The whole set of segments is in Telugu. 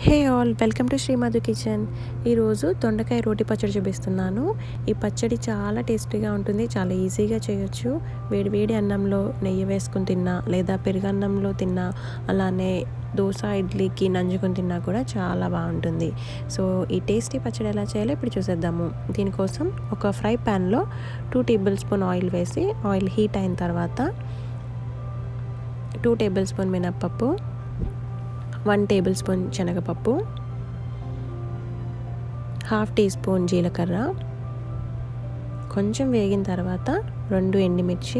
hey all welcome to Srimadhu kitchen ఈరోజు దొండకాయ రోటి పచ్చడి చూపిస్తున్నాను ఈ పచ్చడి చాలా టేస్టీగా ఉంటుంది చాలా ఈజీగా చేయొచ్చు వేడి వేడి అన్నంలో నెయ్యి వేసుకుని తిన్నా లేదా పెరుగన్నంలో తిన్నా అలానే దోశ ఇడ్లీకి నంజుకొని తిన్నా కూడా చాలా బాగుంటుంది సో ఈ టేస్టీ పచ్చడి ఎలా చేయాలో ఇప్పుడు చూసేద్దాము దీనికోసం ఒక ఫ్రై ప్యాన్లో టూ టేబుల్ స్పూన్ ఆయిల్ వేసి ఆయిల్ హీట్ అయిన తర్వాత టూ టేబుల్ స్పూన్ మినప్పప్పు వన్ టేబుల్ స్పూన్ శనగపప్పు హాఫ్ టీ స్పూన్ జీలకర్ర కొంచెం వేగిన తర్వాత రెండు ఎండుమిర్చి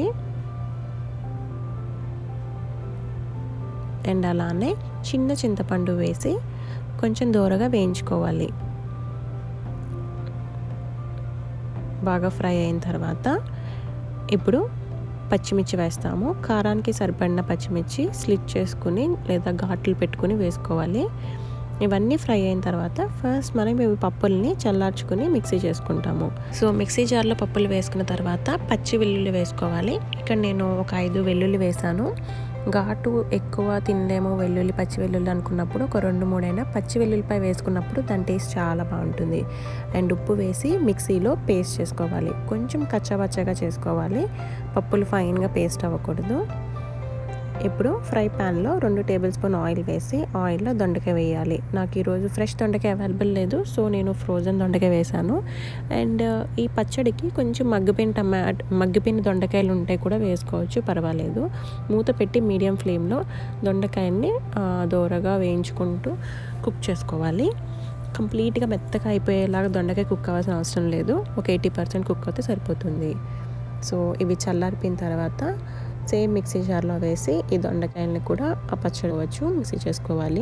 అండ్ అలానే చిన్న చింతపండు వేసి కొంచెం దూరగా వేయించుకోవాలి బాగా ఫ్రై అయిన తర్వాత ఇప్పుడు పచ్చిమిర్చి వేస్తాము కారానికి సరిపడిన పచ్చిమిర్చి స్లిట్ చేసుకుని లేదా ఘాట్లు పెట్టుకుని వేసుకోవాలి ఇవన్నీ ఫ్రై అయిన తర్వాత ఫస్ట్ మనం ఇవి పప్పుల్ని చల్లార్చుకుని మిక్సీ చేసుకుంటాము సో మిక్సీ జార్లో పప్పులు వేసుకున్న తర్వాత పచ్చి వెల్లుల్లి వేసుకోవాలి ఇక్కడ నేను ఒక ఐదు వెల్లుల్లి వేసాను ఘాటు ఎక్కువ తినలేము వెల్లుల్లి పచ్చి వెల్లుల్లి అనుకున్నప్పుడు ఒక రెండు మూడైనా పచ్చి వెల్లుల్లిపై వేసుకున్నప్పుడు దాని టేస్ట్ చాలా బాగుంటుంది అండ్ ఉప్పు వేసి మిక్సీలో పేస్ట్ చేసుకోవాలి కొంచెం కచ్చబచ్చగా చేసుకోవాలి పప్పులు ఫైన్గా పేస్ట్ అవ్వకూడదు ఇప్పుడు ఫ్రై ప్యాన్లో రెండు టేబుల్ స్పూన్ ఆయిల్ వేసి ఆయిల్లో దొండకాయ వేయాలి నాకు ఈరోజు ఫ్రెష్ దొండకాయ అవైలబుల్ లేదు సో నేను ఫ్రోజన్ దొండకాయ వేసాను అండ్ ఈ పచ్చడికి కొంచెం మగ్గిపోయిన టమా మగ్గిపోయిన దొండకాయలు ఉంటే కూడా వేసుకోవచ్చు పర్వాలేదు మూత పెట్టి మీడియం ఫ్లేమ్లో దొండకాయని దోరగా వేయించుకుంటూ కుక్ చేసుకోవాలి కంప్లీట్గా మెత్తగా అయిపోయేలాగా దొండకాయ కుక్ అవ్వాల్సిన అవసరం లేదు ఒక ఎయిటీ పర్సెంట్ కుక్ అయితే సరిపోతుంది సో ఇవి చల్లారిపోయిన తర్వాత సేమ్ మిక్సీ జార్లో వేసి ఈ దొండకాయలని కూడా ఆ పచ్చడివచ్చు మిక్సీ చేసుకోవాలి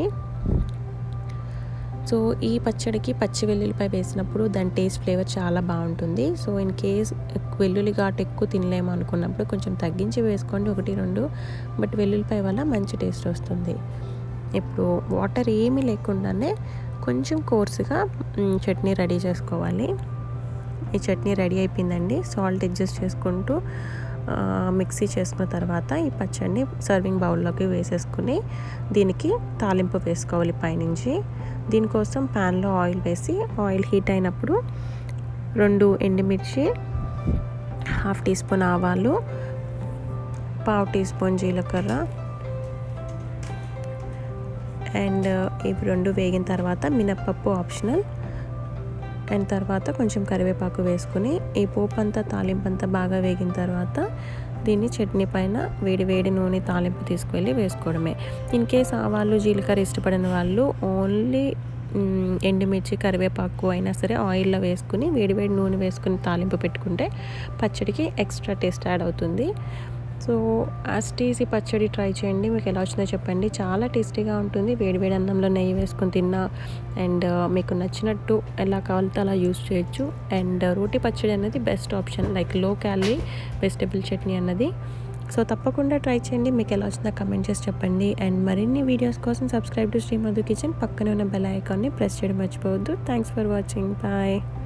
సో ఈ పచ్చడికి పచ్చి వెల్లుల్లిపై వేసినప్పుడు దాని టేస్ట్ ఫ్లేవర్ చాలా బాగుంటుంది సో ఇన్ కేస్ వెల్లుల్లి ఘాటు ఎక్కువ తినలేము అనుకున్నప్పుడు కొంచెం తగ్గించి వేసుకోండి ఒకటి రెండు బట్ వెల్లుల్లిపై వల్ల మంచి టేస్ట్ వస్తుంది ఇప్పుడు వాటర్ ఏమీ లేకుండానే కొంచెం కోర్సుగా చట్నీ రెడీ చేసుకోవాలి ఈ చట్నీ రెడీ అయిపోయిందండి సాల్ట్ అడ్జస్ట్ చేసుకుంటూ మిక్సీ చేసుకున్న తర్వాత ఈ పచ్చడిని సర్వింగ్ బౌల్లోకి వేసేసుకుని దీనికి తాలింపు వేసుకోవాలి పైనుంచి దీనికోసం ప్యాన్లో ఆయిల్ వేసి ఆయిల్ హీట్ అయినప్పుడు రెండు ఎండుమిర్చి హాఫ్ టీ స్పూన్ ఆవాలు పావు టీ స్పూన్ జీలకర్ర అండ్ ఇవి రెండు వేగిన తర్వాత మినప్పప్పు ఆప్షనల్ అండ్ తర్వాత కొంచెం కరివేపాకు వేసుకుని ఈ పోపు అంతా తాలింపు అంతా బాగా వేగిన తర్వాత దీన్ని చట్నీ పైన వేడి వేడి నూనె తాలింపు తీసుకువెళ్ళి వేసుకోవడమే ఇన్ కేస్ ఆవాలు జీలకర్ర ఇష్టపడిన వాళ్ళు ఓన్లీ ఎండుమిర్చి కరివేపాకు అయినా సరే ఆయిల్లో వేసుకుని వేడి వేడి నూనె వేసుకుని తాలింపు పెట్టుకుంటే పచ్చడికి ఎక్స్ట్రా టేస్ట్ యాడ్ అవుతుంది సో ఆస్టీసీ పచ్చడి ట్రై చేయండి మీకు ఎలా వచ్చిందో చెప్పండి చాలా టేస్టీగా ఉంటుంది వేడివేడి అన్నంలో నెయ్యి వేసుకొని తిన్నా అండ్ మీకు నచ్చినట్టు ఎలా కావాలితే అలా యూస్ చేయొచ్చు అండ్ రోటి పచ్చడి అనేది best option like low calorie vegetable chutney అన్నది సో తప్పకుండా ట్రై చేయండి మీకు ఎలా వచ్చిందో కమెంట్ చేసి చెప్పండి అండ్ మరిన్ని వీడియోస్ కోసం సబ్స్క్రైబ్ టు శ్రీమధు కిచెన్ పక్కనే ఉన్న బెల్ ఐకాన్ని ప్రెస్ చేయడం మర్చిపోవద్దు థ్యాంక్స్ ఫర్ వాచింగ్ బాయ్